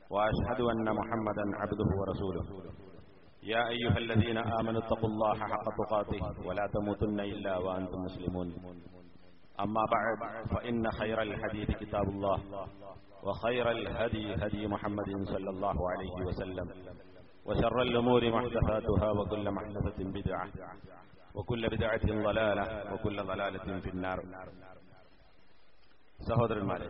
واشهد ان محمدا عبده ورسوله يا ايها الذين امنوا اتقوا الله حق تقاته ولا تموتن الا وانتم مسلمون اما بعد فان خير الحديث كتاب الله وخير الهدي هدي محمد صلى الله عليه وسلم وشر الامور محدثاتها وكل محدثه بدعه وكل بدعه ضلاله وكل ضلاله في النار സഹോദരന്മാരെ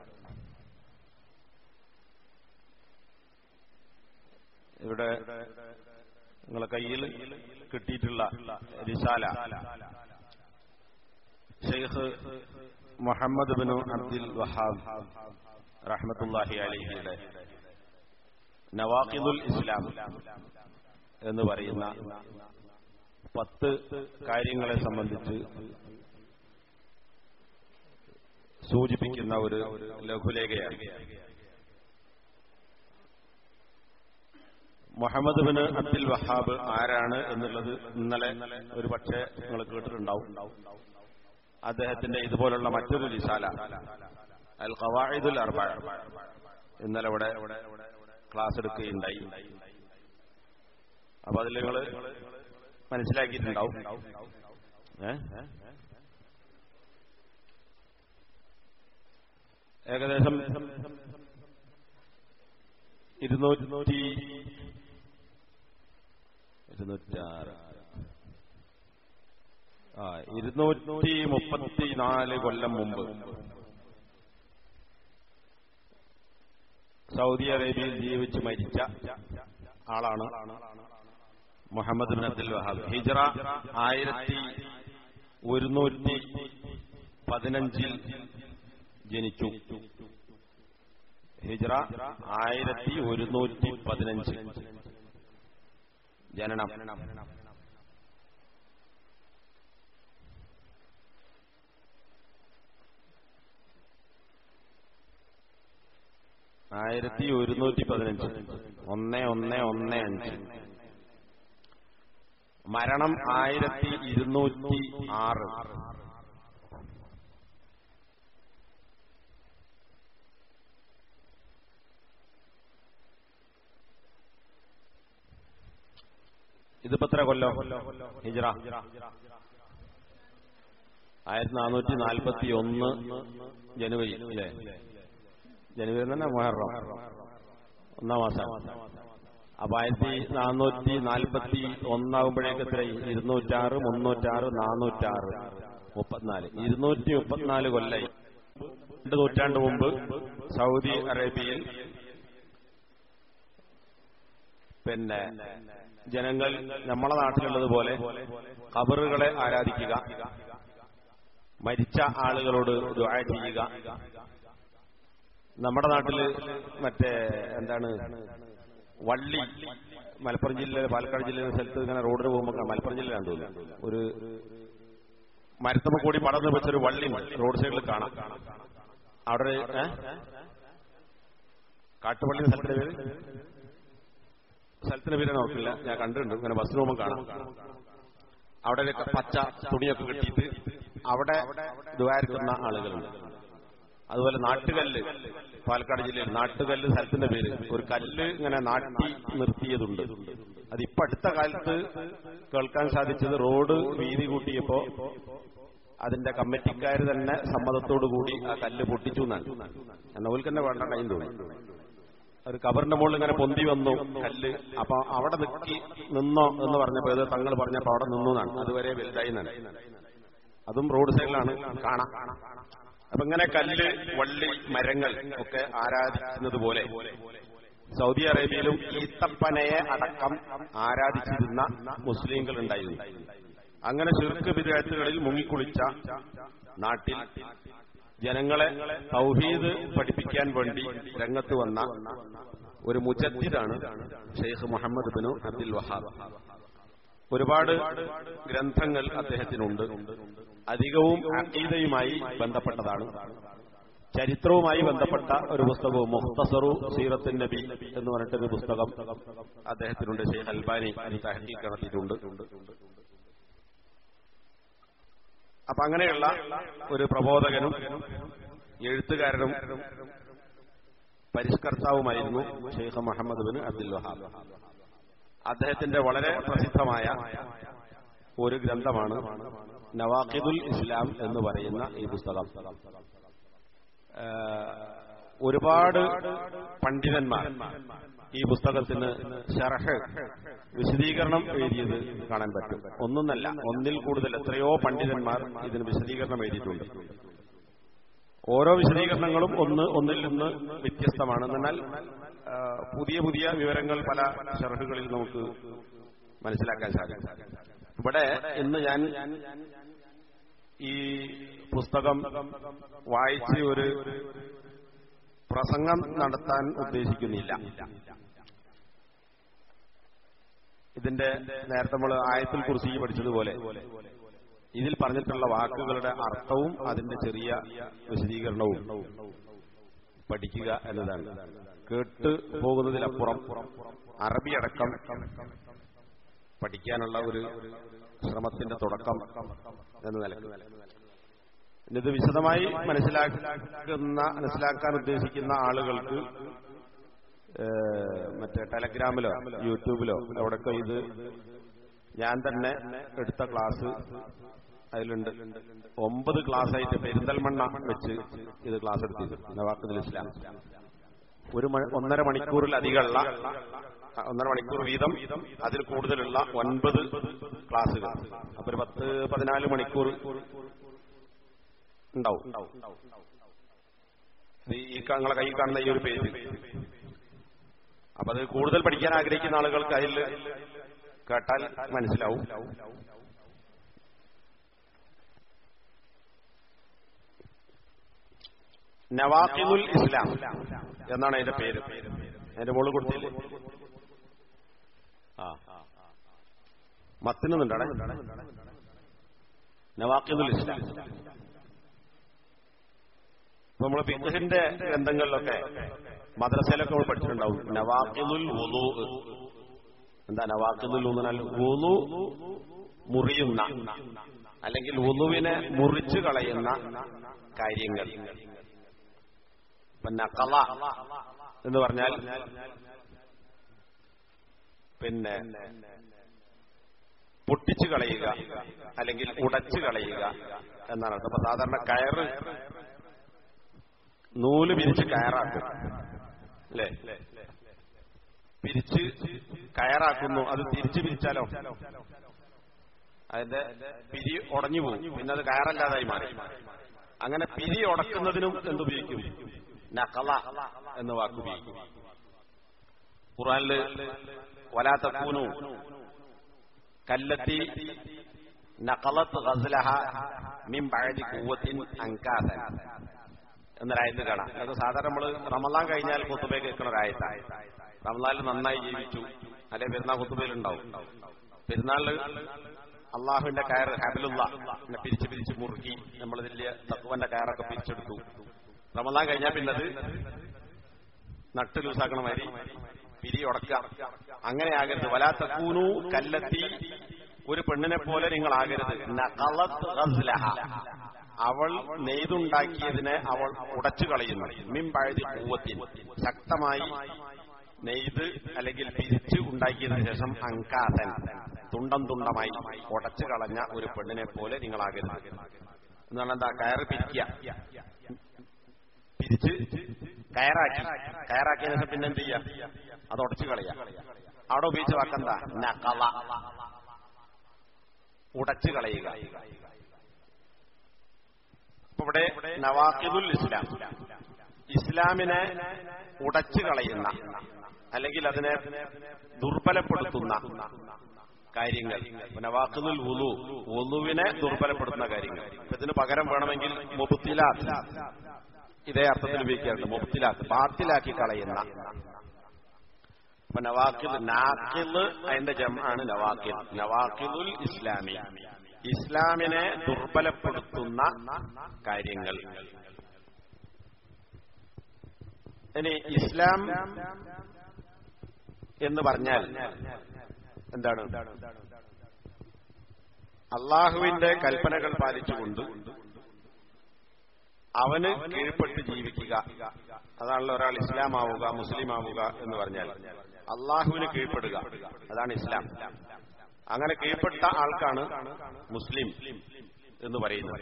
ഇവിടെ നിങ്ങളെ കയ്യിൽ കിട്ടിയിട്ടുള്ള റിസാല Sheikh Muhammad bin Abdul Wahhab റഹ്മത്തുല്ലാഹി അലിഹിയുടെ നവാഖിദുൽ ഇസ്ലാം എന്ന് പറയുന്ന പത്ത് കാര്യങ്ങളെ സംബന്ധിച്ച് സൂചിപ്പിക്കുന്ന ഒരു ലഘുലേഖയാണ് മുഹമ്മദ് ബിൻ അബ്ദുൽ വഹാബ് ആരാണ് എന്നുള്ളത് ഇന്നലെ ഒരു പക്ഷേ നിങ്ങൾ കേട്ടിട്ടുണ്ടാവും അദ്ദേഹത്തിന്റെ ഇതുപോലുള്ള മറ്റൊരു ലിസാല അൽ ഖവായിദുൽ അർബ ഇന്നലെ ഇവിടെ ക്ലാസ് എടുക്കുകയുണ്ടായി അപ്പൊ അതിൽ നിങ്ങൾ മനസ്സിലാക്കിയിട്ടുണ്ടാവും ഏഹ് ഏകദേശം ഇരുന്നൂറ്റി ഇരുന്നൂറ്റാറ് ആ ഇരുന്നൂറ്റി മുപ്പത്തിനാല് കൊല്ലം മുമ്പ് സൗദി അറേബ്യയിൽ ജീവിച്ച് മരിച്ച ആളാണ് മുഹമ്മദ് ബിൻ അബ്ദുൽ വഹാബ് ഹിജറ ആയിരത്തി ഒരുന്നൂറ്റി പതിനഞ്ചിൽ ജനിച്ചു ഹിജ്റ ആയിരത്തി ഒരുന്നൂറ്റി പതിനഞ്ച് ജനനം ആയിരത്തി ഒരുന്നൂറ്റി പതിനഞ്ച് ഒന്ന് ഒന്ന് ഒന്ന് അഞ്ച് മരണം ആയിരത്തി ഇരുന്നൂറ്റി ആറ് ഇതിപ്പോ എത്ര കൊല്ലം ഹിജറ ആയിരത്തി നാനൂറ്റി നാൽപ്പത്തി ഒന്ന് ജനുവരി അല്ലേ ജനുവരി തന്നെ മുഹറം ഒന്നാം മാസം അപ്പൊ ആയിരത്തി നാനൂറ്റി നാൽപ്പത്തി ഒന്നാകുമ്പോഴേക്ക് എത്ര ഇരുന്നൂറ്റാറ് മുന്നൂറ്റാറ് നാനൂറ്റാറ് മുപ്പത്തിനാല് ഇരുന്നൂറ്റി മുപ്പത്തിനാല് കൊല്ലായി രണ്ട് നൂറ്റാണ്ട് മുമ്പ് സൗദി അറേബ്യയിൽ പിന്നെ ജനങ്ങൾ നമ്മളെ നാട്ടിലുള്ളതുപോലെ കബറുകളെ ആരാധിക്കുക മരിച്ച ആളുകളോട് ദുആ ചെയ്യുക നമ്മുടെ നാട്ടില് മറ്റേ എന്താണ് വള്ളി മലപ്പുറം ജില്ലയിലെ പാലക്കാട് ജില്ലയിലെ സ്ഥലത്ത് ഇങ്ങനെ റോഡിന് പോകുമ്പോൾ മലപ്പുറം ജില്ലയിലാണ് തോന്നുന്നു ഒരു മരത്തമ്മ കൂടി പടർന്നു വെച്ചൊരു വള്ളി റോഡ് സൈഡിൽ കാണാം അവിടെ കാട്ടുപള്ളി സ്ഥലത്തിന്റെ പേര് സ്ഥലത്തിന്റെ പേര് നോക്കില്ല ഞാൻ കണ്ടിട്ടുണ്ട് ഇങ്ങനെ ബസ് പോകുമ്പോൾ കാണാം അവിടെ പച്ച തുണിയൊക്കെ കെട്ടിയിട്ട് അവിടെ ദ്വാരിക്കുന്ന ആളുകളുണ്ട് അതുപോലെ നാട്ടുകല്ല് പാലക്കാട് ജില്ലയിൽ നാട്ടുകല്ല് സ്ഥലത്തിന്റെ പേര് ഒരു കല്ല് ഇങ്ങനെ നാട്ടി നിർത്തിയതുണ്ട് അതിപ്പോ അടുത്ത കാലത്ത് കേൾക്കാൻ സാധിച്ചത് റോഡ് വീതി കൂട്ടിയപ്പോ അതിന്റെ കമ്മിറ്റിക്കാർ തന്നെ സമ്മതത്തോടു കൂടി ആ കല്ല് പൊട്ടിച്ചു എന്നാണ് എന്നാൽ ഓൽക്ക് തന്നെ വേണ്ടാണ്ടായി തോന്നി ഒരു കബറിന്റെ മുകളിൽ ഇങ്ങനെ പൊന്തി വന്നു കല്ല് അപ്പൊ അവിടെ നിൽക്കി നിന്നോ എന്ന് പറഞ്ഞപ്പോ ഇത് തങ്ങൾ പറഞ്ഞപ്പോ അവിടെ നിന്നു എന്നാണ് അതുവരെ വലുതായി എന്നാണ് അതും റോഡ് സൈഡിലാണ് കാണാം അപ്പൊ ഇങ്ങനെ കല്ല് വള്ളി മരങ്ങൾ ഒക്കെ ആരാധിക്കുന്നത് പോലെ സൗദി അറേബ്യയിലും ഈത്തപ്പനയെ അടക്കം ആരാധിച്ചിരുന്ന മുസ്ലിങ്ങൾ ഉണ്ടായിരുന്നു അങ്ങനെ ചുരുക്ക വിദ്യാർത്ഥികളിൽ മുങ്ങിക്കുളിച്ച നാട്ടിൽ ജനങ്ങളെ തൗഹീദ് പഠിപ്പിക്കാൻ വേണ്ടി രംഗത്ത് വന്ന ഒരു മുജദ്ദിദാണ് ഷെയ്ഖ് മുഹമ്മദ് ബിനു അബ്ദുൽ വഹാബ് ഒരുപാട് ഗ്രന്ഥങ്ങൾ അദ്ദേഹത്തിനുണ്ട് അധികവും അഖീദയുമായി ബന്ധപ്പെട്ടതാണ് ചരിത്രവുമായി ബന്ധപ്പെട്ട ഒരു പുസ്തകവും മുഖ്തസറു സീറത്തിൻ നബി എന്ന് പറഞ്ഞിട്ടൊരു പുസ്തകം അദ്ദേഹത്തിനുണ്ട് ഷെയ്ഖ് അൽബാനി അത് തഹക്കീക്ക് നടത്തിയിട്ടുണ്ട് അപ്പൊ അങ്ങനെയുള്ള ഒരു പ്രബോധകനും എഴുത്തുകാരനും പരിഷ്കർത്താവുമായിരുന്നു Sheikh Muhammad bin Abdul Wahhab അദ്ദേഹത്തിന്റെ വളരെ പ്രസിദ്ധമായ ഒരു ഗ്രന്ഥമാണ് നവാഖിദുൽ ഇസ്ലാം എന്ന് പറയുന്ന ഈ പുസ്തകം ഒരുപാട് പണ്ഡിതന്മാർ ഈ പുസ്തകത്തിന് ഷർഹ് വിശദീകരണം എഴുതിയത് കാണാൻ പറ്റും ഒന്നൊന്നല്ല ഒന്നിൽ കൂടുതൽ എത്രയോ പണ്ഡിതന്മാർ ഇതിന് വിശദീകരണം എഴുതിയിട്ടുണ്ട് ഓരോ വിശദീകരണങ്ങളും ഒന്ന് ഒന്നിൽ നിന്ന് വ്യത്യസ്തമാണ് എന്നാൽ പുതിയ പുതിയ വിവരങ്ങൾ പല ഷർഹുകളിൽ നമുക്ക് മനസ്സിലാക്കാൻ സാധിക്കും ഇവിടെ ഇന്ന് ഞാൻ ഈ പുസ്തകം വായിച്ച് ഒരു പ്രസംഗം നടത്താൻ ഉദ്ദേശിക്കുന്നില്ല ഇതിന്റെ നേരത്തെ നമ്മൾ ആയത്തിൽ കുറിച്ച് പഠിച്ചതുപോലെ ഇതിൽ പറഞ്ഞിട്ടുള്ള വാക്കുകളുടെ അർത്ഥവും അതിന്റെ ചെറിയ വിശദീകരണവും പഠിക്കുക എന്നതാണ് കേട്ട് പോകുന്നതിലപ്പുറം അറബി അടക്കം പഠിക്കാനുള്ള ഒരു ശ്രമത്തിന്റെ തുടക്കം എന്ന നിലക്ക് ഇത് വിശദമായി മനസ്സിലാക്കുന്ന മനസ്സിലാക്കാൻ ഉദ്ദേശിക്കുന്ന ആളുകൾക്ക് മറ്റേ ടെലഗ്രാമിലോ യൂട്യൂബിലോ അവിടെയൊക്കെ ഇത് ഞാൻ തന്നെ എടുത്ത ക്ലാസ് അതിലുണ്ട് ഒമ്പത് ക്ലാസ് ആയിട്ട് പെരിന്തൽമണ്ണ വെച്ച് ഇത് ക്ലാസ് എടുത്തിരുന്നു നവാഖുദുൽ ഇസ്ലാം ഒരു ഒന്നര മണിക്കൂറിലധികമുള്ള ഒന്നര മണിക്കൂർ വീതം അതിൽ കൂടുതലുള്ള ഒൻപത് ക്ലാസ്സുകൾ അപ്പൊ ഒരു പത്ത് പതിനാല് മണിക്കൂർ ഉണ്ടാവും ഈ നിങ്ങളെ കൈ കാണുന്ന ഈ ഒരു പേജ് അപ്പൊ അത് കൂടുതൽ പഠിക്കാൻ ആഗ്രഹിക്കുന്ന ആളുകൾക്ക് അതിൽ കേട്ടാൽ മനസ്സിലാവും നവാഖിദുൽ ഇസ്ലാം എന്നാണ് അതിന്റെ പേര് അതിന്റെ മോള് കൊടുത്തില്ലേ ആ മത്തിനുണ്ടാണ് നവാഖിദുൽ ഇസ്ലാം ഇപ്പൊ നമ്മൾ ഫിഖഹിന്റെ ഗ്രന്ഥങ്ങളിലൊക്കെ മദ്രസയിലൊക്കെ നമ്മൾ പഠിച്ചിട്ടുണ്ടാവും നവാഖിദുൽ വുളു എന്താ നവാഖിദുൽ ഊന്നൽ വുളു മുറിയുന്ന അല്ലെങ്കിൽ വുളുവിനെ മുറിച്ചു കളയുന്ന കാര്യങ്ങൾ ഇപ്പൊ നക്കല എന്ന് പറഞ്ഞാൽ പിന്നെ പൊട്ടിച്ചു കളയുക അല്ലെങ്കിൽ ഉടച്ചു കളയുക എന്നാണ് അർത്ഥം അപ്പൊ സാധാരണ കയറ് നൂല് പിരിച്ച് കയറാക്കും അല്ലേ പിരിച്ച് കയറാക്കുന്നു അത് തിരിച്ചു പിരിച്ചാലോ അതിന്റെ പിരി ഉടഞ്ഞു പോകും പിന്നെ അത് കയറല്ലാതായി മാറി അങ്ങനെ പിരി ഉടക്കുന്നതിനും എന്തുപയോഗിക്കും നക്കല എന്ന് വാക്കുപയോഗിക്കും ഖുറാനില് വലാത്തക്കൂനു കല്ലത്തി നഖലത്ത് ഗസ്ലഹ മിൻ ബഅദി ഖുവത്തിൻ അൻകാസൻ എന്നൊരായത്ത് കാണാം അത് സാധാരണ നമ്മൾ റമലാൻ കഴിഞ്ഞാൽ കുത്തുബയെ കേൾക്കുന്ന ഒരായത്താണ് റമലാനിൽ നന്നായി ജീവിച്ചു അല്ലെ പെരുന്നാൾ കുത്തുബയിൽ ഉണ്ടാവും പെരുന്നാളില് അള്ളാഹുവിന്റെ കയർ ഹബിലുള്ള പിന്നെ പിരിച്ച് പിരിച്ച് മുറുക്കി നമ്മൾ വലിയ തത്വന്റെ കയറൊക്കെ പിരിച്ചെടുത്തു റമലാൻ കഴിഞ്ഞാൽ പിന്നെ അത് നട്ട് ലൂസാക്കണ മാതിരി പിരി ഉടക്കുക അങ്ങനെ ആകരുത് വലാത്ത കൂനു കല്ലെത്തി ഒരു പെണ്ണിനെ പോലെ നിങ്ങൾ ആകരുത് നഖലത്ത് ഗസ്ലഹ. അവൾ നെയ്തുണ്ടാക്കിയതിനെ അവൾ ഉടച്ചു കളയുന്നു മിമ്പഴതി പൂവത്തിൻ ശക്തമായി നെയ്ത് അല്ലെങ്കിൽ പിരിച്ച് ഉണ്ടാക്കിയതിനു ശേഷം അങ്കാസൻ തുണ്ടം തുണ്ടമായി ഉടച്ചു കളഞ്ഞ ഒരു പെണ്ണിനെ പോലെ നിങ്ങളാകരുത് എന്നാണ് എന്താ കയറ് പിരിക്കുക പിരിച്ച് കയറാക്കി കയറാക്കിയതിനു ശേഷം പിന്നെ എന്ത് ചെയ്യാ അത് ഉടച്ചു കളയാ അവിടെ ഉപയോഗിച്ച വാക്കെന്താ നകള ഉടച്ചു കളയുക അപ്പൊ ഇവിടെ നവാഖിദുൽ ഇസ്ലാം ഇസ്ലാമിനെ ഉടച്ചു കളയുന്ന അല്ലെങ്കിൽ അതിനെ ദുർബലപ്പെടുത്തുന്ന കാര്യങ്ങൾ നവാഖിദുൽ വുളു വുളുവിനെ ദുർബലപ്പെടുത്തുന്ന കാര്യങ്ങൾ ഇപ്പൊ ഇതിന് പകരം വേണമെങ്കിൽ മുബത്തിലാത്ത് ഇതേ അർത്ഥത്തിൽ ഉപയോഗിക്കാറുണ്ട് മുബത്തിലാത്ത് ബാത്തിലാക്കി കളയുന്ന അപ്പൊ നവാഖിദ് നാഖിദ് അതിന്റെ ജമാണ് നവാഖിദ് നവാഖിദുൽ ഇസ്ലാമി ഇസ്ലാമിനെ ദുർബലപ്പെടുത്തുന്ന കാര്യങ്ങൾ ഇനി ഇസ്ലാം എന്ന് പറഞ്ഞാൽ എന്താണ് അള്ളാഹുവിന്റെ കൽപ്പനകൾ പാലിച്ചുകൊണ്ട് അവന് കീഴ്പ്പെട്ട് ജീവിക്കുക അതാണല്ലോ ഒരാൾ ഇസ്ലാം ആവുക മുസ്ലിം ആവുക എന്ന് പറഞ്ഞാൽ അള്ളാഹുവിന് കീഴ്പ്പെടുക അതാണ് ഇസ്ലാം അങ്ങനെ കീഴ്പ്പെട്ട ആൾക്കാണ് മുസ്ലിം എന്ന് പറയുന്നത്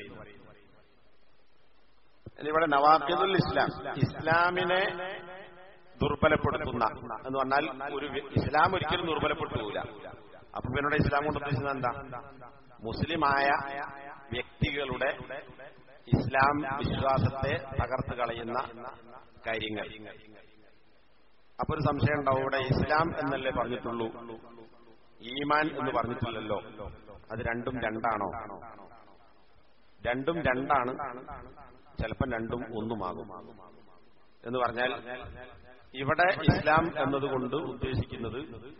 ഇനി ഇവിടെ നവാഖിദുൽ ഇസ്ലാം ഇസ്ലാമിനെ ദുർബലപ്പെടുത്തുന്ന എന്ന് പറഞ്ഞാൽ ഒരു വ്യ- ഇസ്ലാം ഒരിക്കലും ദുർബലപ്പെട്ടുപോകില്ല അപ്പൊ പിന്നീട് ഇസ്ലാം കൊണ്ട് ഉദ്ദേശിച്ചത് എന്താ മുസ്ലിമായ വ്യക്തികളുടെ ഇസ്ലാം വിശ്വാസത്തെ തകർത്ത് കളയുന്ന കാര്യങ്ങൾ അപ്പൊ ഒരു സംശയം ഉണ്ടാവും ഇവിടെ ഇസ്ലാം എന്നല്ലേ പറഞ്ഞിട്ടുള്ളൂ ഈമാൻ എന്ന് പറഞ്ഞിട്ടില്ലല്ലോ അത് രണ്ടും രണ്ടാണോ രണ്ടും രണ്ടാണ് ചിലപ്പം രണ്ടും ഒന്നുമാകും എന്ന് പറഞ്ഞാൽ ഇവിടെ ഇസ്ലാം എന്നതുകൊണ്ട് ഉദ്ദേശിക്കുന്നത്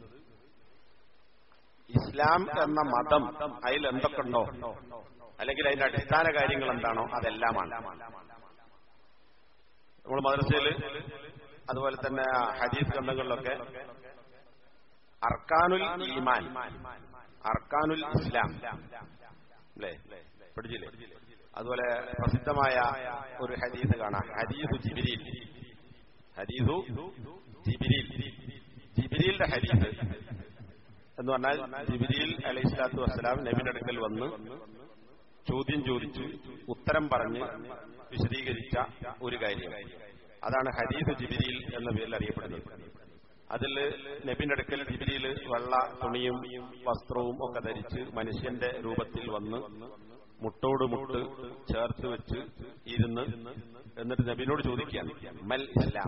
ഇസ്ലാം എന്ന മതം അതിൽ എന്തൊക്കെയുണ്ടോ അല്ലെങ്കിൽ അതിന്റെ അടിസ്ഥാന കാര്യങ്ങൾ എന്താണോ അതെല്ലാമാണ് നമ്മൾ മദ്രസയിൽ അതുപോലെ തന്നെ ഹദീസ് ഗ്രന്ഥങ്ങളിലൊക്കെ അർക്കാനുൽ ഈമാൻ അർക്കാനുൽ ഇസ്ലാം അല്ലേ പഠിച്ചില്ലേ അതുപോലെ പ്രസിദ്ധമായ ഒരു ഹദീസ് കാണാം ഹദീസു ജിബിരിൽ ഹദീസു ജിബിരിൽ ജിബിരിലിന്റെ ഹദീസ് എന്ന് പറഞ്ഞാൽ ജിബിരിൽ അലൈഹി സ്വലാത്തു വസ്സലാം നബിന്റെ അടുക്കൽ വന്ന് ചോദ്യം ചോദിച്ചു ഉത്തരം പറഞ്ഞ് വിശദീകരിച്ച ഒരു കാര്യം അതാണ് ഹദീസ് ജിബിരിൽ എന്ന പേരിൽ അറിയപ്പെടുന്നത് അതിൽ നബിന്റെ അടുക്കൽ ജിബിരിയിൽ വെള്ള തുണിയും വസ്ത്രവും ഒക്കെ ധരിച്ച് മനുഷ്യന്റെ രൂപത്തിൽ വന്ന് മുട്ടോട് മുട്ട് ചേർത്ത് വെച്ച് ഇരുന്ന് എന്നിട്ട് നബിനോട് ചോദിക്കുകയാണ് മൽ ഇസ്ലാം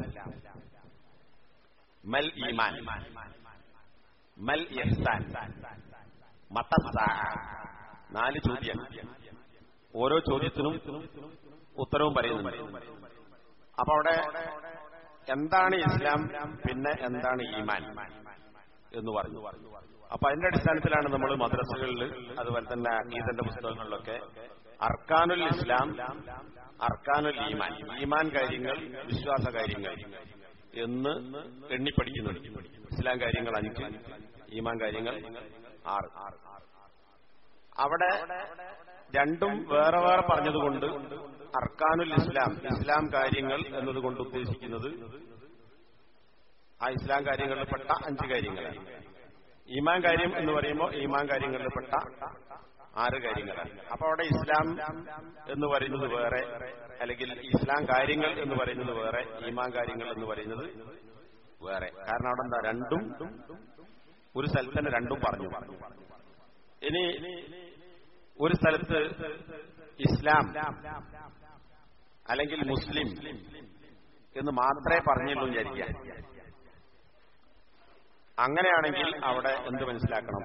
മൽ ഈമാൻ മൽ ഇഹ്സാൻ മതസ്സാ നാല് ചോദ്യം ഓരോ ചോദ്യത്തിനും ഉത്തരവും പറയുന്നുണ്ട് അപ്പൊ അവിടെ എന്താണ് ഇസ്ലാം പിന്നെ എന്താണ് ഈമാൻ എന്ന് പറഞ്ഞു അപ്പൊ അതിന്റെ അടിസ്ഥാനത്തിലാണ് നമ്മൾ മദ്രസകളിൽ അതുപോലെ തന്നെ അക്കീദന്റെ പുസ്തകങ്ങളിലൊക്കെ അർക്കാനുൽ ഇസ്ലാം അർക്കാനുൽ ഈമാൻ ഈമാൻ കാര്യങ്ങൾ വിശ്വാസ കാര്യങ്ങൾ എന്ന് എണ്ണിപ്പടിക്കുന്നുണ്ട് ഇസ്ലാം കാര്യങ്ങൾ അഞ്ച് ഈമാൻ കാര്യങ്ങൾ ആറ് അവിടെ രണ്ടും വേറെ വേറെ പറഞ്ഞതുകൊണ്ട് അർക്കാനുൽ ഇസ്ലാം ഇസ്ലാം കാര്യങ്ങൾ എന്നതുകൊണ്ട് ഉദ്ദേശിക്കുന്നത് ആ ഇസ്ലാം കാര്യങ്ങളിൽപ്പെട്ട അഞ്ച് കാര്യങ്ങളാണ് ഈമാൻ കാര്യം എന്ന് പറയുമ്പോൾ ഈമാൻ കാര്യങ്ങളിൽപ്പെട്ട ആറ് കാര്യങ്ങളാണ് അപ്പൊ അവിടെ ഇസ്ലാം എന്ന് പറയുന്നത് വേറെ അല്ലെങ്കിൽ ഇസ്ലാം കാര്യങ്ങൾ എന്ന് പറയുന്നത് വേറെ ഈമാൻ കാര്യങ്ങൾ എന്ന് പറയുന്നത് വേറെ കാരണം അവിടെ എന്താ രണ്ടും ഒരു സ്ഥലത്ത് തന്നെ രണ്ടും പറഞ്ഞു ഇനി ഒരു സ്ഥലത്ത് ഇസ്ലാം അല്ലെങ്കിൽ മുസ്ലിം എന്ന് മാത്രമേ പറഞ്ഞുള്ളൂ വിചാരിക്കാം അങ്ങനെയാണെങ്കിൽ അവിടെ എന്ത് മനസ്സിലാക്കണം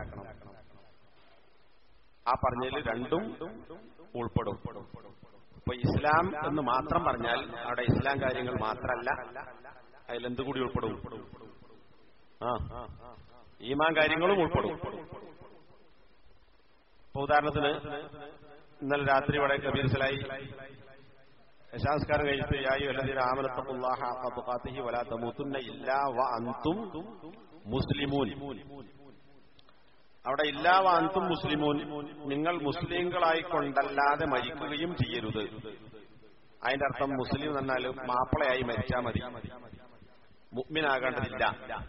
ആ പറഞ്ഞതിൽ രണ്ടും ഉൾപ്പെടും ഇപ്പൊ ഇസ്ലാം എന്ന് മാത്രം പറഞ്ഞാൽ അവിടെ ഇസ്ലാം കാര്യങ്ങൾ മാത്രമല്ല അതിലെന്ത് കൂടി ഉൾപ്പെടും ആ ഈമാൻ കാര്യങ്ങളും ഉൾപ്പെടും ഇപ്പൊ ഉദാഹരണത്തിന് ഇന്നലെ രാത്രി ഇവിടെ കബീർസലായി യശാസ്കാരം കഴിച്ച് യായി വല്ലതിന് ആമനത്തല്ലാഹി വലാ തമൂത്തുന്ന ഇല്ലാ വ അന്തും മുസ്ലിമൂൻ അവിടെ ഇല്ലാ വ അന്തും മുസ്ലിമൂൻ നിങ്ങൾ മുസ്ലിങ്ങളായിക്കൊണ്ടല്ലാതെ മരിക്കുകയും ചെയ്യരുത് അതിന്റെ അർത്ഥം മുസ്ലിം എന്നാൽ മാപ്പിളയായി മരിച്ചാൽ മതി മുഗ്മിനാകേണ്ടതില്ല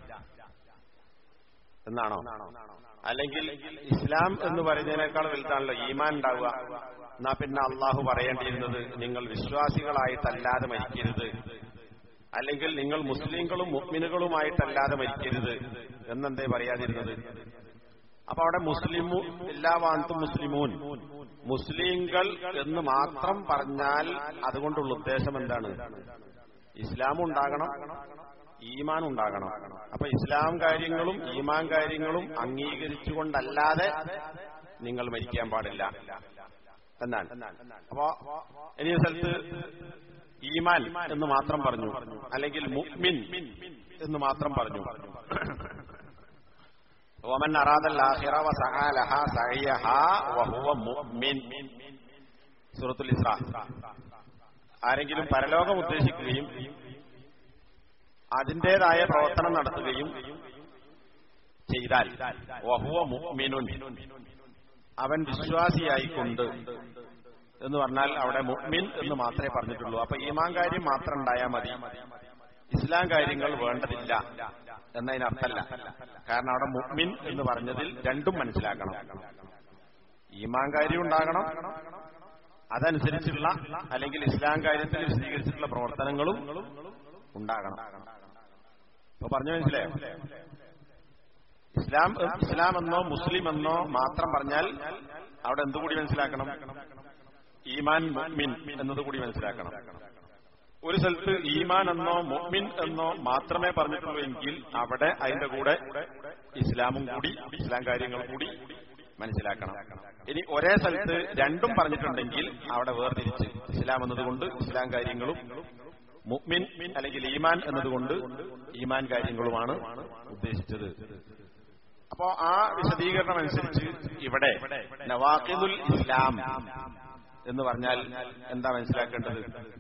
എന്നാണോ അല്ലെങ്കിൽ ഇസ്ലാം എന്ന് പറയുന്നതിനേക്കാൾ വലുതാണല്ലോ ഈമാൻ ഉണ്ടാവുക എന്നാ പിന്നെ അള്ളാഹു പറയേണ്ടിയിരുന്നത് നിങ്ങൾ വിശ്വാസികളായിട്ടല്ലാതെ മരിക്കരുത് അല്ലെങ്കിൽ നിങ്ങൾ മുസ്ലിങ്ങളും മുഗ്മിനുകളുമായിട്ടല്ലാതെ മരിക്കരുത് എന്നെന്തേ പറയാതിരുന്നത് അപ്പൊ അവിടെ മുസ്ലിമു എല്ലാ വാന്തും മുസ്ലിമൂൻ മുസ്ലിങ്ങൾ എന്ന് മാത്രം പറഞ്ഞാൽ അതുകൊണ്ടുള്ള ഉദ്ദേശം എന്താണ് ഇസ്ലാം ഉണ്ടാകണം ഈമാൻ ഉണ്ടാകണം അപ്പൊ ഇസ്ലാം കാര്യങ്ങളും ഈമാൻ കാര്യങ്ങളും അംഗീകരിച്ചുകൊണ്ടല്ലാതെ നിങ്ങൾ മരിക്കാൻ പാടില്ല എന്നാണ് അപ്പോ ഇനി ഒരു സ്ഥലത്ത് ഈമാൻ എന്ന് മാത്രം പറഞ്ഞു അല്ലെങ്കിൽ മുഅ്മിൻ എന്ന് മാത്രം പറഞ്ഞു ومن أراد الآخرة وسعى لها سعيها وهو مؤمن സൂറത്തുൽ ഇസ്രാ ആരെങ്കിലും പരലോകം ഉദ്ദേശിക്കുകയും അതിന്റേതായ പ്രവർത്തനം നടത്തുകയും ചെയ്താൽ വഹുവ മുഅ്മിനുൻ അവൻ വിശ്വാസിയായിക്കൊണ്ട് എന്ന് പറഞ്ഞാൽ അവിടെ മുഅ്മിൻ എന്ന് മാത്രമേ പറഞ്ഞിട്ടുള്ളൂ അപ്പൊ ഈമാൻ കാര്യം മാത്രം ഉണ്ടായാൽ മതി ഇസ്ലാം കാര്യങ്ങൾ വേണ്ടതില്ല എന്നതിനർത്ഥമല്ല കാരണം അവിടെ മുഅ്മിൻ എന്ന് പറഞ്ഞതിൽ രണ്ടും മനസ്സിലാക്കണം ഈമാൻ കാര്യം ഉണ്ടാകണം അതനുസരിച്ചുള്ള അല്ലെങ്കിൽ ഇസ്ലാം കാര്യത്തിൽ വിശദീകരിച്ചിട്ടുള്ള പ്രവർത്തനങ്ങളും ഉണ്ടാകണം ഇപ്പൊ പറഞ്ഞു മനസ്സിലായോ ഇസ്ലാം ഇസ്ലാം എന്നോ മുസ്ലിം എന്നോ മാത്രം പറഞ്ഞാൽ അവിടെ എന്തുകൂടി മനസ്സിലാക്കണം ഈമാൻ മുഅ്മിൻ എന്നതുകൂടി മനസ്സിലാക്കണം ഒരു സ്ഥലത്ത് ഈമാൻ എന്നോ മുഅ്മിൻ എന്നോ മാത്രമേ പറഞ്ഞിട്ടുള്ളൂ എങ്കിൽ അവിടെ അതിന്റെ കൂടെ ഇസ്ലാമും കൂടി ഇസ്ലാം കാര്യങ്ങൾ കൂടി മനസ്സിലാക്കണം ഇനി ഒരേ സ്ഥലത്ത് രണ്ടും പറഞ്ഞിട്ടുണ്ടെങ്കിൽ അവിടെ വേർതിരിച്ച് ഇസ്ലാം എന്നതുകൊണ്ട് ഇസ്ലാം കാര്യങ്ങളും മുഅ്മിൻ അല്ലെങ്കിൽ ഈമാൻ എന്നതുകൊണ്ട് ഈമാൻ കാര്യങ്ങളുമാണ് ഉദ്ദേശിച്ചത് അപ്പോ ആ വിശദീകരണം അനുസരിച്ച് ഇവിടെ നവാഖിദുൽ ഇസ്ലാം എന്ന് പറഞ്ഞാൽ എന്താ മനസ്സിലാക്കേണ്ടത്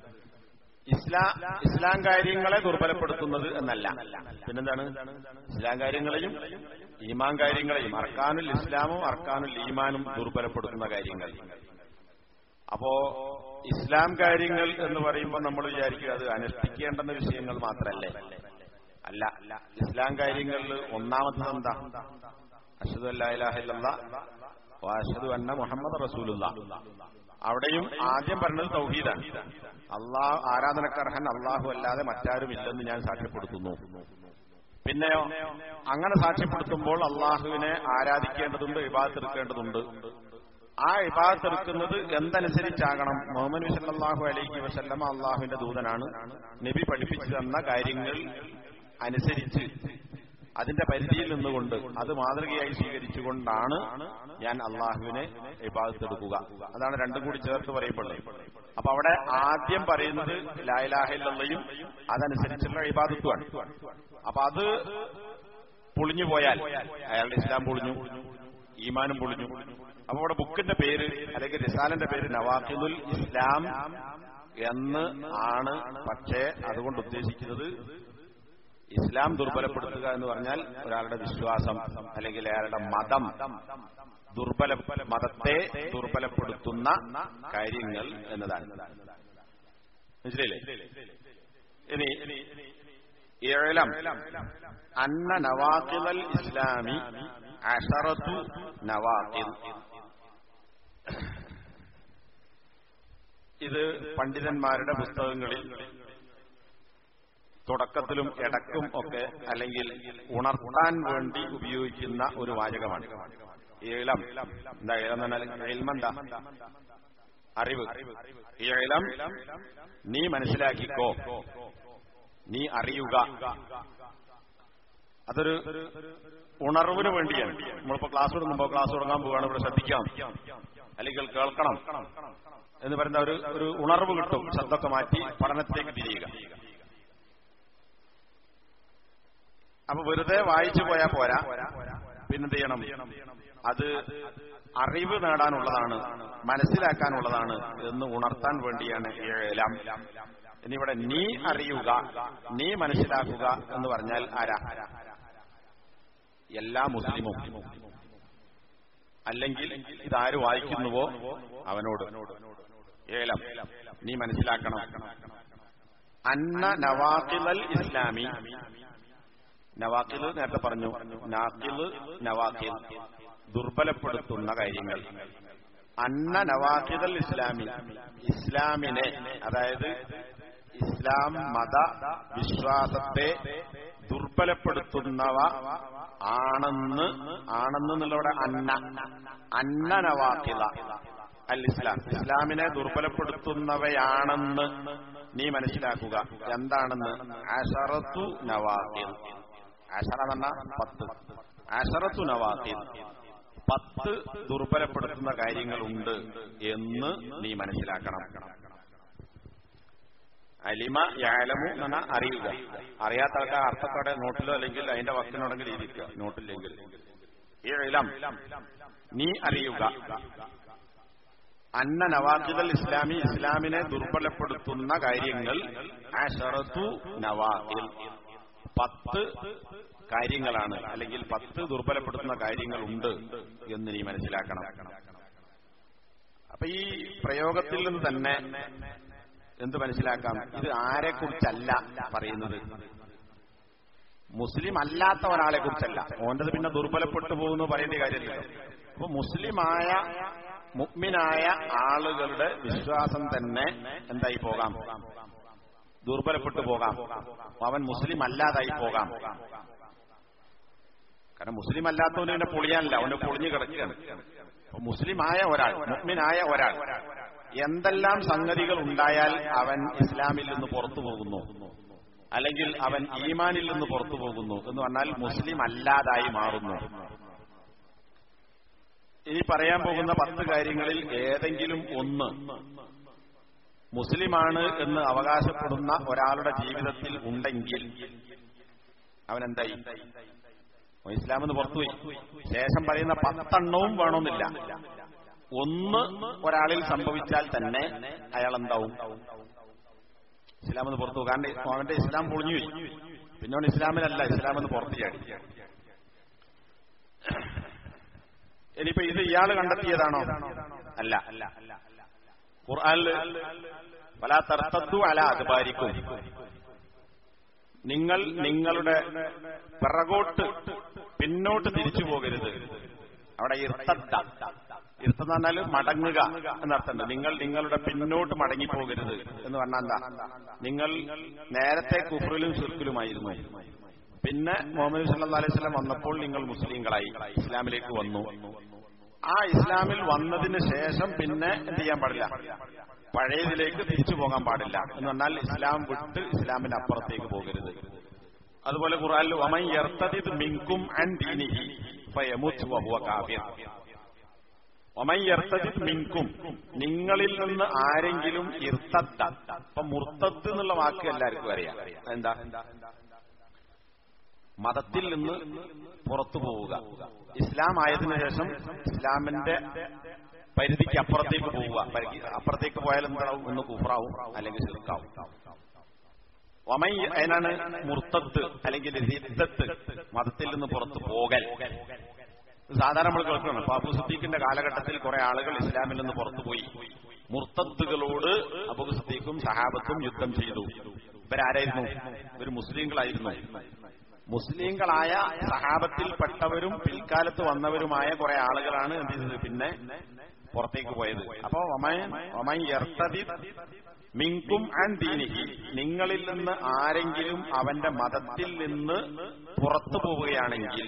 ഇസ്ലാം ഇസ്ലാം കാര്യങ്ങളെ ദുർബലപ്പെടുത്തുന്നത് എന്നല്ല പിന്നെന്താണ് ഇസ്ലാം കാര്യങ്ങളെയും ഈമാൻ കാര്യങ്ങളെയും അർക്കാനുൽ ഇസ്ലാമും അർക്കാനുൽ ഈമാനും ദുർബലപ്പെടുത്തുന്ന കാര്യങ്ങൾ അപ്പോ ഇസ്ലാം കാര്യങ്ങൾ എന്ന് പറയുമ്പോൾ നമ്മൾ വിചാരിക്കുക അത് അനുഷ്ഠിക്കേണ്ടുന്ന വിഷയങ്ങൾ മാത്രമല്ലേ അല്ല ഇസ്ലാം കാര്യങ്ങളിൽ ഒന്നാമത്തത് എന്താ അഷദു അല്ലാഹില്ല വാഷദു അന്ന മുഹമ്മദ് റസൂലുള്ള അവിടെയും ആദ്യം പറഞ്ഞത് തൗഹീദാണ് അള്ളാഹ് ആരാധനക്കർഹൻ അള്ളാഹു അല്ലാതെ മറ്റാരും ഇല്ലെന്ന് ഞാൻ സാക്ഷ്യപ്പെടുത്തുന്നു പിന്നെയോ അങ്ങനെ സാക്ഷ്യപ്പെടുത്തുമ്പോൾ അള്ളാഹുവിനെ ആരാധിക്കേണ്ടതുണ്ട് ഇബാദത്തെടുക്കേണ്ടതുണ്ട് ആ ഇബാദത്തെടുക്കുന്നത് എന്തനുസരിച്ചാകണം മുഹമ്മദ് വിസല്ലാഹു അലൈഹി വസല്ലമ അള്ളാഹുവിന്റെ ദൂതനാണ് നബി പഠിപ്പിച്ചു തന്ന കാര്യങ്ങൾ അനുസരിച്ച് അതിന്റെ പരിധിയിൽ നിന്നുകൊണ്ട് അത് മാതൃകയായി സ്വീകരിച്ചുകൊണ്ടാണ് ഞാൻ അള്ളാഹുവിനെ ഇബാദത്തെടുക്കുക അതാണ് രണ്ടും കൂടി ചേർത്ത് പറയപ്പെടുന്നത് അപ്പൊ അവിടെ ആദ്യം പറയുന്നത് ലായലാഹില്ലയും അതനുസരിച്ചുള്ള ഇബാദത്വമാണ് അപ്പൊ അത് പൊളിഞ്ഞു പോയാൽ അയാളുടെ ഇസ്ലാം പൊളിഞ്ഞു ഈമാനും പൊളിഞ്ഞു അപ്പൊ അവിടെ ബുക്കിന്റെ പേര് അല്ലെങ്കിൽ റിസാലിന്റെ പേര് നവാഖിദുൽ ഇസ്ലാം എന്ന് ആണ് പക്ഷേ അതുകൊണ്ട് ഉദ്ദേശിക്കുന്നത് ഇസ്ലാം ദുർബലപ്പെടുത്തുക എന്ന് പറഞ്ഞാൽ ഒരാളുടെ വിശ്വാസം അല്ലെങ്കിൽ അയാളുടെ മതം ദുർബല മതത്തെ ദുർബലപ്പെടുത്തുന്ന കാര്യങ്ങൾ എന്നതാണ് മനസ്സിലായില്ലേ ഇനി ഇഴലം അന്ന നവാക്കിൽ ഇസ്ലാമി അഷറത്തു നവാക്കിൽ ഇത് പണ്ഡിതന്മാരുടെ പുസ്തകങ്ങളിൽ തുടക്കത്തിലും ഇടക്കും ഒക്കെ അല്ലെങ്കിൽ ഉണർത്താൻ വേണ്ടി ഉപയോഗിക്കുന്ന ഒരു വാചകമാണ് ഇളം എന്താ ഇളം എന്ന് പറഞ്ഞാൽ ഇൽമെന്താ അറിവ് ഇളം നീ മനസ്സിലാക്കിക്കോ നീ അറിയുക അതൊരു ഉണർവിന് വേണ്ടിയാണ് നമ്മളിപ്പോ ക്ലാസ് തുടങ്ങുമ്പോ ക്ലാസ് തുടങ്ങാൻ പോവുകയാണ് ഇവിടെ ശ്രദ്ധിക്കാം അല്ലെങ്കിൽ കേൾക്കണം എന്ന് പറയുന്ന ഒരു ഒരു ഉണർവ് കിട്ടും ശബ്ദമൊക്കെ മാറ്റി പഠനത്തിലേക്ക് തിരിയുക അപ്പൊ വെറുതെ വായിച്ചു പോയാൽ പോരാ പിന്നെന്ത് ചെയ്യണം അത് അറിവ് നേടാനുള്ളതാണ് മനസ്സിലാക്കാനുള്ളതാണ് എന്ന് ഉണർത്താൻ വേണ്ടിയാണ് ഏഴാം ഇനിയിവിടെ നീ അറിയുക നീ മനസ്സിലാക്കുക എന്ന് പറഞ്ഞാൽ ആരാ എല്ലാ മുസ്ലിമും അല്ലെങ്കിൽ ഇതാര് വായിക്കുന്നുവോ അവനോട് ഏലം നീ മനസ്സിലാക്കണം അന്ന നവാക്കിൽ ഇസ്ലാമി നവാക്കിൽ നേരത്തെ പറഞ്ഞു നാക്കിൽ നവാക്കിൽ ദുർബലപ്പെടുത്തുന്ന കാര്യങ്ങൾ അന്ന നവാക്കിദൽ ഇസ്ലാമി ഇസ്ലാമിനെ അതായത് ഇസ്ലാം മത വിശ്വാസത്തെ ദുർബലപ്പെടുത്തുന്നവ ആണെന്ന് ആണെന്ന് എന്നുള്ളവിടെ അന്ന അന്ന നവാക്കില അൽ ഇസ്ലാം ഇസ്ലാമിനെ ദുർബലപ്പെടുത്തുന്നവയാണെന്ന് നീ മനസ്സിലാക്കുക എന്താണെന്ന് അഷറത്തു നവാക്കിൽ അഷറ എന്ന പത്ത് അഷറത്തു നവാക്കിൽ പത്ത് ദുർബലപ്പെടുത്തുന്ന കാര്യങ്ങളുണ്ട് എന്ന് നീ മനസ്സിലാക്കണം അലിമ യാലമു എന്ന അറിയുക അറിയാത്ത ആൾക്കാർ അർത്ഥത്തോടെ നോട്ടിലോ അല്ലെങ്കിൽ അതിന്റെ വക്കിനുണ്ടെങ്കിൽ ഇരിക്കുക നോട്ടില്ലെങ്കിൽ ഈ ഇളം നീ അറിയുക അന്ന നവാഖിദൽ ഇസ്ലാമി ഇസ്ലാമിനെ ദുർബലപ്പെടുത്തുന്ന കാര്യങ്ങൾ അഷറത്തു നവാഖിൽ പത്ത് കാര്യങ്ങളാണ് അല്ലെങ്കിൽ പത്ത് ദുർബലപ്പെടുത്തുന്ന കാര്യങ്ങളുണ്ട് എന്ന് നീ മനസ്സിലാക്കണം അപ്പൊ ഈ പ്രയോഗത്തിൽ നിന്ന് തന്നെ എന്ത് മനസ്സിലാക്കാം ഇത് ആരെക്കുറിച്ചല്ല പറയുന്നത് മുസ്ലിം അല്ലാത്ത ഒരാളെ കുറിച്ചല്ല ഓന്റത് പിന്നെ ദുർബലപ്പെട്ടു പോകുന്നു പറയേണ്ട കാര്യമില്ല അപ്പൊ മുസ്ലിമായ മുഗ്മിനായ ആളുകളുടെ വിശ്വാസം തന്നെ എന്തായി പോകാം ദുർബലപ്പെട്ടു പോകാം അവൻ മുസ്ലിം അല്ലാതായി പോകാം കാരണം മുസ്ലിം അല്ലാത്തവന് പിന്നെ പൊളിയാനല്ല അവന് പൊളിഞ്ഞു കിടക്കുകയാണ് അപ്പൊ മുസ്ലിമായ ഒരാൾ മുഗ്മിനായ ഒരാൾ എന്തെല്ലാം സംഗതികൾ ഉണ്ടായാൽ അവൻ ഇസ്ലാമിൽ നിന്ന് പുറത്തു പോകുന്നു അല്ലെങ്കിൽ അവൻ ഈമാനിൽ നിന്ന് പുറത്തു പോകുന്നു എന്ന് പറഞ്ഞാൽ മുസ്ലിം അല്ലാതായി മാറുന്നു ഇനി പറയാൻ പോകുന്ന പത്ത് കാര്യങ്ങളിൽ ഏതെങ്കിലും ഒന്ന് മുസ്ലിമാണ് എന്ന് അവകാശപ്പെടുന്ന ഒരാളുടെ ജീവിതത്തിൽ ഉണ്ടെങ്കിൽ അവൻ എന്തായി അവൻ ഇസ്ലാമെന്ന് പുറത്തുപോയി ശേഷം പറയുന്ന പത്തെണ്ണവും വേണമെന്നില്ല ഒന്ന് ഒരാളിൽ സംഭവിച്ചാൽ തന്നെ അയാൾ എന്താവും ഇസ്ലാമെന്ന് പുറത്തു പോകും കാരണം അവന്റെ ഇസ്ലാം പൊളിഞ്ഞുപോയി പിന്നെ അവൻ ഇസ്ലാമിലല്ല ഇസ്ലാമെന്ന് പുറത്തു ചാടി ഇനിയിപ്പോ ഇത് ഇയാൾ കണ്ടെത്തിയതാണോ അല്ല ഖുർആനില് പല തർത്തത്തു അല അക്ബാരിക്കും നിങ്ങൾ നിങ്ങളുടെ പിറകോട്ട് പിന്നോട്ട് തിരിച്ചു പോകരുത് അവിടെ ഇർത്തദ്ദ ഇർത്തം എന്ന് പറഞ്ഞാൽ മടങ്ങുക എന്നർത്ഥമുണ്ട് നിങ്ങൾ നിങ്ങളുടെ പിന്നോട്ട് മടങ്ങിപ്പോകരുത് എന്ന് പറഞ്ഞാൽ എന്താ നിങ്ങൾ നേരത്തെ കുഫറിലും സുർക്കിലുമായിരുന്നു പിന്നെ മുഹമ്മദ് സല്ലാ അലൈഹി സ്വലം വന്നപ്പോൾ നിങ്ങൾ മുസ്ലിങ്ങളായി ഇസ്ലാമിലേക്ക് വന്നു ആ ഇസ്ലാമിൽ വന്നതിന് ശേഷം പിന്നെ എന്ത് ചെയ്യാൻ പാടില്ല പഴയതിലേക്ക് തിരിച്ചു പോകാൻ പാടില്ല എന്ന് പറഞ്ഞാൽ ഇസ്ലാം വിട്ട് ഇസ്ലാമിന് അപ്പുറത്തേക്ക് പോകരുത് അതുപോലെ ഖുറാനിൽ വമൻ യർത്തദിദ് മിൻകും അൻ ദീനിഹി ഫയമുത് വഹുവ കാഫിർ വമൻ യർത്തദിദ് മിൻകും നിങ്ങളിൽ നിന്ന് ആരെങ്കിലും ഇർത്തദ്ദ ഇപ്പൊ മുർത്തദ് എന്നുള്ള വാക്ക് എല്ലാവർക്കും അറിയാം എന്താ മതത്തിൽ നിന്ന് പുറത്തു പോവുക ഇസ്ലാം ആയതിനു ശേഷം ഇസ്ലാമിന്റെ പരിധിക്ക് അപ്പുറത്തേക്ക് പോവുക അപ്പുറത്തേക്ക് പോയാൽ എന്താവും ഒന്ന് കുഫറാവും അല്ലെങ്കിൽ ചെറുക്കാവും വമൈ അതിനാണ് മുർത്തത്ത് അല്ലെങ്കിൽ രിദ്ദത്ത് മതത്തിൽ നിന്ന് പുറത്തു പോകൽ സാധാരണ നമ്മൾ കേൾക്കണം അപ്പൊ അബു സദ്ദീഖിന്റെ കാലഘട്ടത്തിൽ കുറെ ആളുകൾ ഇസ്ലാമിൽ നിന്ന് പുറത്തുപോയി മുർത്തത്തുകളോട് അബു സദ്ദീഖും സഹാബത്തും യുദ്ധം ചെയ്തു ഇവരാരായിരുന്നു ഇവർ മുസ്ലിങ്ങളായിരുന്നു മുസ്ലിങ്ങളായ സഹാബത്തിൽപ്പെട്ടവരും പിൽക്കാലത്ത് വന്നവരുമായ കുറെ ആളുകളാണ് എന്ത് ചെയ്തത് പിന്നെ പുറത്തേക്ക് പോയത് അപ്പോ മിങ്കും ആൻഡ് ദീനിഹി നിങ്ങളിൽ നിന്ന് ആരെങ്കിലും അവന്റെ മതത്തിൽ നിന്ന് പുറത്തു പോവുകയാണെങ്കിൽ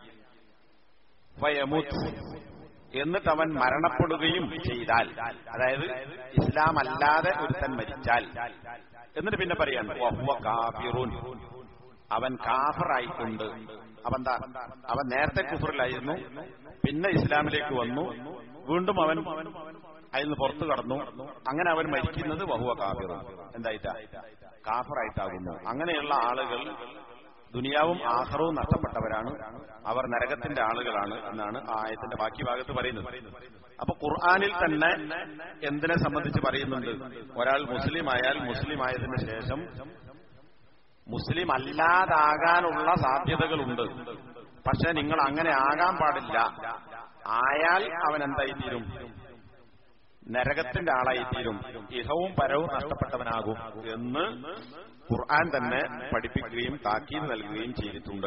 ഫയമുത് എന്നിട്ട് അവൻ മരണപ്പെടുകയും ചെയ്താൽ അതായത് ഇസ്ലാം അല്ലാതെ ഒരുത്തൻ മരിച്ചാൽ എന്നിട്ട് പിന്നെ പറയാൻ കാഫിറുൻ അവൻ കാഫറായിട്ടുണ്ട് അവൻ എന്താ അവൻ നേരത്തെ കുഫറിലായിരുന്നു പിന്നെ ഇസ്ലാമിലേക്ക് വന്നു വീണ്ടും അവൻ അതിൽ നിന്ന് പുറത്തു കടന്നു അങ്ങനെ അവൻ മരിക്കുന്നത് വഹുവ കാഫിറും എന്തായിട്ടാ കാഫറായിട്ടാകുന്നു അങ്ങനെയുള്ള ആളുകൾ ദുനിയാവും ആഹ്റവും നഷ്ടപ്പെട്ടവരാണ് അവർ നരകത്തിന്റെ ആളുകളാണ് എന്നാണ് ആ ആയത്തിന്റെ ബാക്കി ഭാഗത്ത് പറയുന്നത് അപ്പൊ ഖുർആാനിൽ തന്നെ എന്തിനെ സംബന്ധിച്ച് പറയുന്നുണ്ട് ഒരാൾ മുസ്ലിം ആയാൽ മുസ്ലിം ആയതിനു ശേഷം മുസ്ലിം അല്ലാതാകാനുള്ള സാധ്യതകളുണ്ട് പക്ഷെ നിങ്ങൾ അങ്ങനെ ആകാൻ പാടില്ല ആയാൽ അവൻ എന്തായിത്തീരും നരകത്തിന്റെ ആളായിത്തീരും ഇഹവും പരവും നഷ്ടപ്പെട്ടവനാകും എന്ന് ഖുർആൻ തന്നെ പഠിപ്പിക്കുകയും താക്കീത് നൽകുകയും ചെയ്തിട്ടുണ്ട്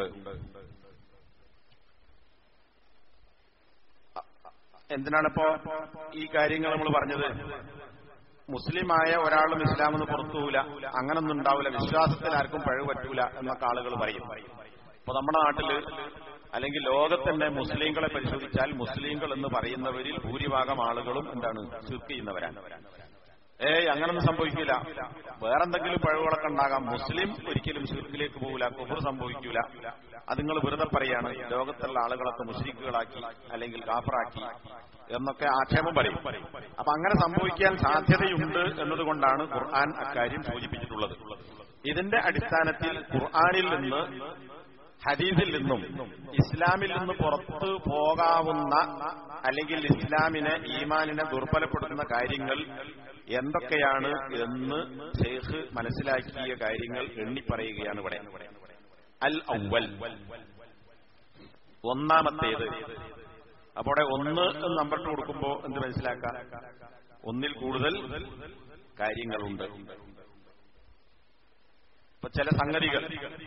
എന്തിനാണിപ്പോ ഈ കാര്യങ്ങൾ നമ്മൾ പറഞ്ഞത് മുസ്ലിമായ ഒരാളും ഇസ്ലാമെന്ന് പുറത്തുപോല അങ്ങനൊന്നും ഉണ്ടാവില്ല വിശ്വാസത്തിൽ ആർക്കും പഴവ് പറ്റൂല എന്നൊക്കെ ആളുകൾ പറയും ഇപ്പൊ നമ്മുടെ നാട്ടില് അല്ലെങ്കിൽ ലോകത്തന്നെ മുസ്ലിങ്ങളെ പരിശോധിച്ചാൽ മുസ്ലിങ്ങൾ എന്ന് പറയുന്നവരിൽ ഭൂരിഭാഗം ആളുകളും എന്താണ് ചുരുക്ക് ചെയ്യുന്നവരാണ് ഏയ് അങ്ങനൊന്നും സംഭവിക്കില്ല വേറെന്തെങ്കിലും പഴവുകളൊക്കെ ഉണ്ടാകാം മുസ്ലിം ഒരിക്കലും ചുരുക്കിലേക്ക് പോകില്ല കുഫർ സംഭവിക്കൂല അത് നിങ്ങൾ വെറുതെ പറയാണ് ലോകത്തുള്ള ആളുകളൊക്കെ മുസ്ലിക്കുകളാക്കി അല്ലെങ്കിൽ കാഫറാക്കി എന്നൊക്കെ ആക്ഷേപം പറയും അപ്പൊ അങ്ങനെ സംഭവിക്കാൻ സാധ്യതയുണ്ട് എന്നതുകൊണ്ടാണ് ഖുർആൻ അക്കാര്യം സൂചിപ്പിച്ചിട്ടുള്ളത് ഇതിന്റെ അടിസ്ഥാനത്തിൽ ഖുർആനിൽ നിന്ന് ഹദീസിൽ നിന്നും ഇസ്ലാമിൽ നിന്ന് പുറത്തു പോകാവുന്ന അല്ലെങ്കിൽ ഇസ്ലാമിനെ ഈമാനിനെ ദുർബലപ്പെടുത്തുന്ന കാര്യങ്ങൾ എന്തൊക്കെയാണ് എന്ന് ഷെയ്ഖ് മനസ്സിലാക്കിയ കാര്യങ്ങൾ എണ്ണിപ്പറയുകയാണ് ഇവിടെ അൽ ഔവൽ ഒന്നാമത്തേത് അപ്പോൾ അവിടെ ഒന്ന് എന്ന് നമ്പർ ഇട്ട് കൊടുക്കുമ്പോൾ എന്ത് മനസ്സിലാക്കാം ഒന്നിൽ കൂടുതൽ കാര്യങ്ങളുണ്ട് ഇപ്പൊ ചില സംഗതികൾ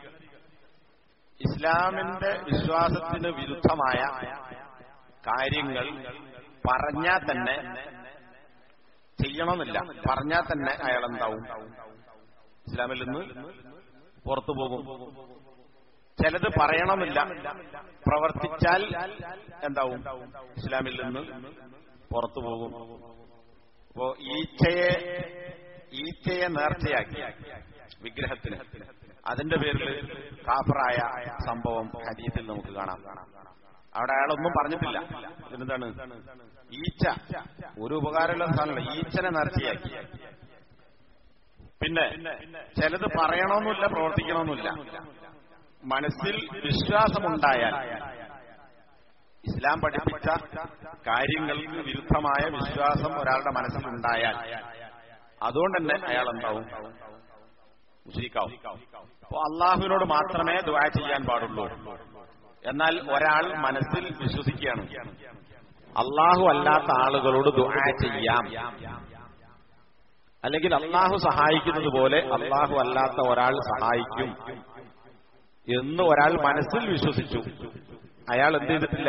ഇസ്ലാമിന്റെ വിശ്വാസത്തിന് വിരുദ്ധമായ കാര്യങ്ങൾ പറഞ്ഞാൽ തന്നെ ചെയ്യണമെന്നില്ല പറഞ്ഞാൽ തന്നെ അയാൾ എന്താവും ഇസ്ലാമിൽ നിന്ന് പുറത്തു പോകും ചിലത് പറയണമെന്നില്ല പ്രവർത്തിച്ചാൽ എന്താവും ഇസ്ലാമിൽ നിന്ന് പുറത്തു പോകും അപ്പോ ഈച്ചയെ ഈച്ചയെ നേർച്ചയാക്കി വിഗ്രഹത്തിന് അതിന്റെ പേരിൽ കാഫറായ സംഭവം ഹദീസിൽ നമുക്ക് കാണാം അവിടെ അയാളൊന്നും പറഞ്ഞിട്ടില്ല എന്താണ് ഈച്ച ഒരു ഉപകാരമുള്ള സാധനമല്ല ഈച്ചനെ നേർച്ചയാക്കി പിന്നെ ചിലത് പറയണമെന്നില്ല പ്രവർത്തിക്കണമെന്നില്ല മനസ്സിൽ വിശ്വാസമുണ്ടായാൽ ഇസ്ലാം പഠിപ്പിച്ച കാര്യങ്ങൾക്ക് വിരുദ്ധമായ വിശ്വാസം ഒരാളുടെ മനസ്സിലുണ്ടായാൽ അതുകൊണ്ട് തന്നെ അയാൾ എന്താവും മുസ്ലിക്കാവും അപ്പോ അള്ളാഹുവിനോട് മാത്രമേ ദുആ ചെയ്യാൻ പാടുള്ളൂ എന്നാൽ ഒരാൾ മനസ്സിൽ വിശ്വസിക്കുകയാണ് അള്ളാഹു അല്ലാത്ത ആളുകളോട് ദുആ ചെയ്യാം അല്ലെങ്കിൽ അള്ളാഹു സഹായിക്കുന്നത് പോലെ അള്ളാഹു അല്ലാത്ത ഒരാൾ സഹായിക്കും എന്ന് ഒരാൾ മനസ്സിൽ വിശ്വസിച്ചു അയാൾ എന്ത് ചെയ്തിട്ടില്ല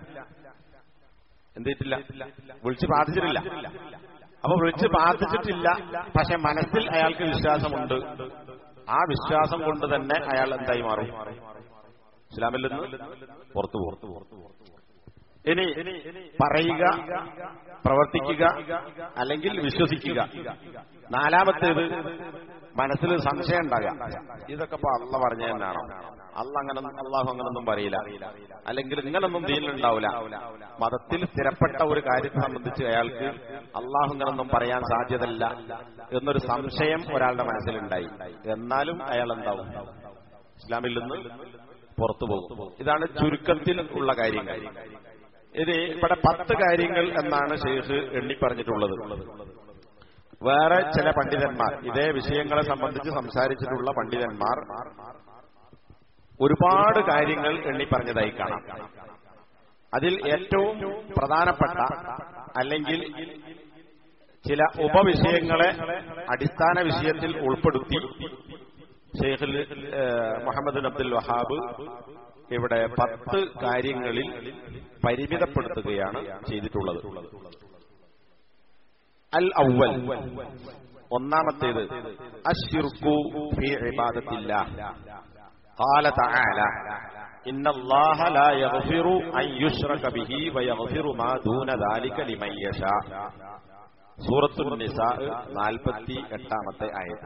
എന്ത് ചെയ്തിട്ടില്ല വിളിച്ച് പ്രാർത്ഥിച്ചിട്ടില്ല അപ്പൊ വിളിച്ച് പ്രാർത്ഥിച്ചിട്ടില്ല പക്ഷെ മനസ്സിൽ അയാൾക്ക് വിശ്വാസമുണ്ട് ആ വിശ്വാസം കൊണ്ട് തന്നെ അയാൾ എന്തായി മാറും ഇസ്ലാമിൽ നിന്ന് പുറത്തു പോകും ഇനി പറയുക പ്രവർത്തിക്കുക അല്ലെങ്കിൽ വിശ്വസിക്കുക നാലാമത്തേത് മനസ്സിൽ സംശയം ഉണ്ടാകാം ഇതൊക്കെ ഇപ്പൊ അള്ള പറഞ്ഞ തന്നെയാണോ അള്ള അങ്ങനെ അള്ളാഹു അങ്ങനൊന്നും പറയില്ല അല്ലെങ്കിൽ ഇങ്ങനൊന്നും ദീനിലുണ്ടാവില്ല മതത്തിൽ സ്ഥിരപ്പെട്ട ഒരു കാര്യത്തെ സംബന്ധിച്ച് അയാൾക്ക് അള്ളാഹു ഇങ്ങനൊന്നും പറയാൻ സാധ്യതയില്ല എന്നൊരു സംശയം ഒരാളുടെ മനസ്സിലുണ്ടായി എന്നാലും അയാൾ എന്താവും ഇസ്ലാമിൽ നിന്ന് പുറത്തു പോകും ഇതാണ് ചുരുക്കത്തിൽ ഉള്ള കാര്യങ്ങൾ ഇനി ഇവിടെ പത്ത് കാര്യങ്ങൾ എന്നാണ് ഷെയ്ഖ് എണ്ണി പറഞ്ഞിട്ടുള്ളത് വേറെ ചില പണ്ഡിതന്മാർ ഇതേ വിഷയങ്ങളെ സംബന്ധിച്ച് സംസാരിച്ചിട്ടുള്ള പണ്ഡിതന്മാർ ഒരുപാട് കാര്യങ്ങൾ എണ്ണി പറഞ്ഞതായി കാണാം അതിൽ ഏറ്റവും പ്രധാനപ്പെട്ട അല്ലെങ്കിൽ ചില ഉപവിഷയങ്ങളെ അടിസ്ഥാന വിഷയത്തിൽ ഉൾപ്പെടുത്തി ഷെയ്ഖ് മുഹമ്മദ് അബ്ദുൽ വഹാബ് ഇവിടെ പത്ത് കാര്യങ്ങളിൽ പരിമിതപ്പെടുത്തുകയാണ് ചെയ്തിട്ടുള്ളത് അൽ ഔവൽ ഒന്നാമത്തേത് അശ്ശിർക്കു ഫീ ഇബാദത്തില്ലാഹ് قال تعالى إن الله لا يغفر أن يشرك به ويغفر ما دون ذلك لمن يشاء സൂറത്തു നിസാ നാൽപ്പത്തി എട്ടാമത്തെ ആയത്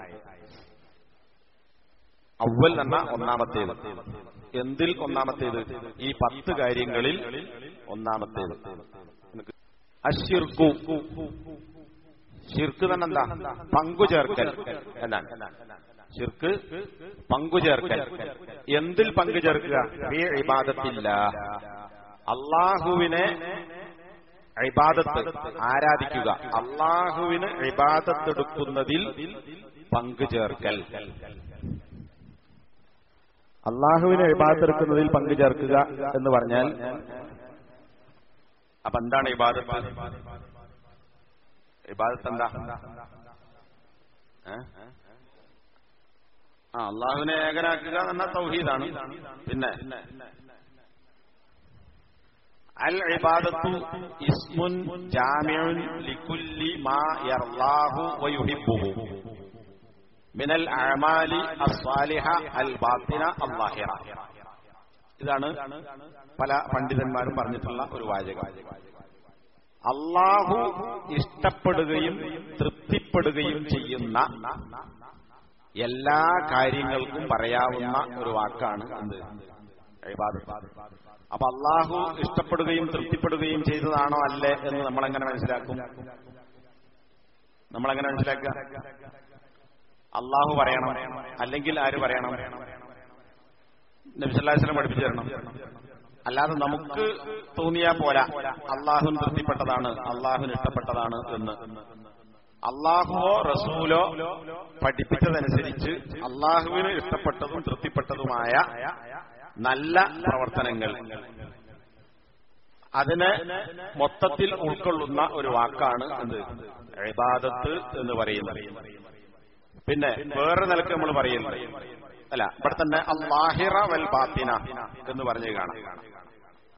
അവൽ എന്ന ഒന്നാമത്തേത് എന്തിൽ ഒന്നാമത്തേത് ഈ പത്ത് കാര്യങ്ങളിൽ ഒന്നാമത്തേത് അഷിർക്കു ഷിർക്ക് തന്നെ എന്താ പങ്കുചേർക്കൽ എന്നാണ് ഷിർക്ക് പങ്കുചേർക്കൽ എന്തിൽ പങ്കുചേർക്കുക ഈ ഇബാദത്തില്ല അള്ളാഹുവിനെ ഇബാദത്ത് ആരാധിക്കുക അള്ളാഹുവിന് ഇബാദത്തെടുക്കുന്നതിൽ പങ്കുചേർക്കൽ അള്ളാഹുവിനെ ഇബാദത്തെടുക്കുന്നതിൽ പങ്കുചേർക്കുക എന്ന് പറഞ്ഞാൽ അപ്പൊ എന്താണ് ഇബാദത്ത് ഇബാദത്ത് എന്താ ആ അള്ളാഹുവിനെ ഏകനാക്കുക എന്ന തൗഹീദാണ് പിന്നെ അൽ ഇബാദത്തു ഇസ്മുൻ ജാമിഉൻ ലികുല്ലി മാ യർലാഹു വയുഹിബ്ബുഹു മിനൽ അഅമാലി അസ്സാലിഹ അൽ ബാത്തിന അല്ലാഹിറ ഇതാണ് പല പണ്ഡിതന്മാരും പറഞ്ഞിട്ടുള്ള ഒരു വാചകം അള്ളാഹു ഇഷ്ടപ്പെടുകയും തൃപ്തിപ്പെടുകയും ചെയ്യുന്ന എല്ലാ കാര്യങ്ങൾക്കും പറയാവുന്ന ഒരു വാക്കാണ് എന്ത് അപ്പൊ അള്ളാഹു ഇഷ്ടപ്പെടുകയും തൃപ്തിപ്പെടുകയും ചെയ്തതാണോ അല്ലേ എന്ന് നമ്മളെങ്ങനെ മനസ്സിലാക്കും നമ്മളെങ്ങനെ മനസ്സിലാക്കുക അള്ളാഹു പറയണം അല്ലെങ്കിൽ ആര് പറയണം നബിസല്ലാസ്ലം പഠിപ്പിച്ചു തരണം അല്ലാതെ നമുക്ക് തോന്നിയാ പോരാ അള്ളാഹുവിന് തൃപ്തിപ്പെട്ടതാണ് അള്ളാഹുവിന് ഇഷ്ടപ്പെട്ടതാണ് എന്ന് അള്ളാഹുവോ റസൂലോ പഠിപ്പിച്ചതനുസരിച്ച് അള്ളാഹുവിന് ഇഷ്ടപ്പെട്ടതും തൃപ്തിപ്പെട്ടതുമായ നല്ല പ്രവർത്തനങ്ങൾ അതിനെ മൊത്തത്തിൽ ഉൾക്കൊള്ളുന്ന ഒരു വാക്കാണ് എന്ത് ഇബാദത്ത് എന്ന് പറയുന്നത് പിന്നെ വേറെ നിലക്ക് നമ്മൾ പറയുന്നത് അല്ല ഇവിടെ തന്നെ അള്ളാഹിറ വൽ ബാത്തിന എന്ന് പറഞ്ഞു കാണാം